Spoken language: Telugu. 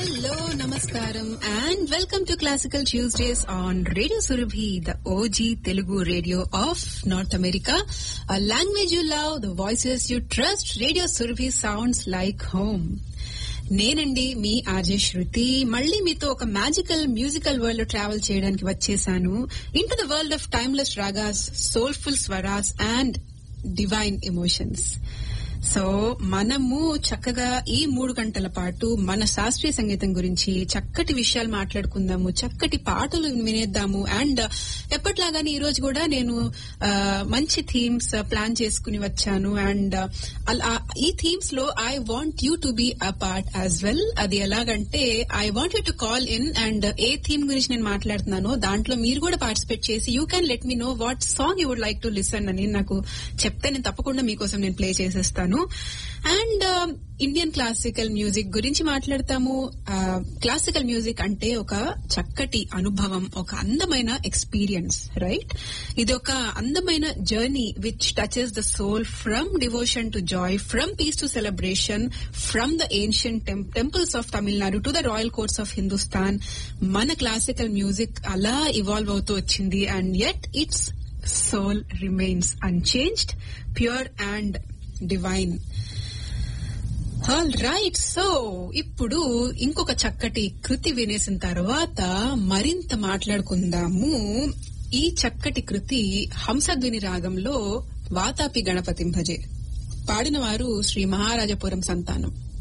Hello, Namaskaram, and welcome to Classical Tuesdays on Radio Surabhi, the OG Telugu radio of North America. A language you love, the voices you trust. Radio Surabhi sounds like home. నేనండి మీ ఆర్జే శృతి మళ్ళీ మీతో ఒక మ్యాజికల్ మ్యూజికల్ వరల్డ్ లో ట్రావెల్ చేయడానికి వచ్చేసాను into the world of timeless ragas soulful swaras and divine emotions so మనము చక్కగా ఈ మూడు గంటల పాటు మన శాస్త్రీయ సంగీతం గురించి చక్కటి విషయాలు మాట్లాడుకుందాము చక్కటి పాటలు వినేద్దాము అండ్ ఎప్పట్లాగానే ఈ రోజు కూడా నేను ఆ, మంచి థీమ్స్ ప్లాన్ చేసుకుని వచ్చాను అండ్ అలా ఈ థీమ్స్ లో I want you to be a part as well అది ఎలాగంటే I want you to call in and ఏ థీమ్ గురించి నేను మాట్లాడుతున్నానో దాంట్లో మీరు కూడా పార్టిసిపేట్ చేసి you can let me know what song you would like to listen అని నాకు చెప్తే నేను తప్పకుండా మీకోసం నేను ప్లే చేసేస్తాను అండ్ ఇండియన్ క్లాసికల్ మ్యూజిక్ గురించి మాట్లాడతాము క్లాసికల్ మ్యూజిక్ అంటే ఒక చక్కటి అనుభవం ఒక అందమైన ఎక్స్పీరియన్స్ రైట్ ఇది ఒక అందమైన journey which touches the soul from devotion to Joy from piece to celebration from the ancient temples of Tamil Nadu to the royal courts of Hindustan మన క్లాసికల్ మ్యూజిక్ అలా ఇవాల్వ్ అవుతూ వచ్చింది and at it's soul remains unchanged pure and divine all right so ఇప్పుడు ఇంకొక చక్కటి కృతి వినేసిన తర్వాత మరింత మాట్లాడుకుందాము ఈ చక్కటి కృతి హంసధ్వని రాగంలో వాతాపి గణపతిం భజే పాడిన వారు శ్రీ మహారాజపురం సంతానం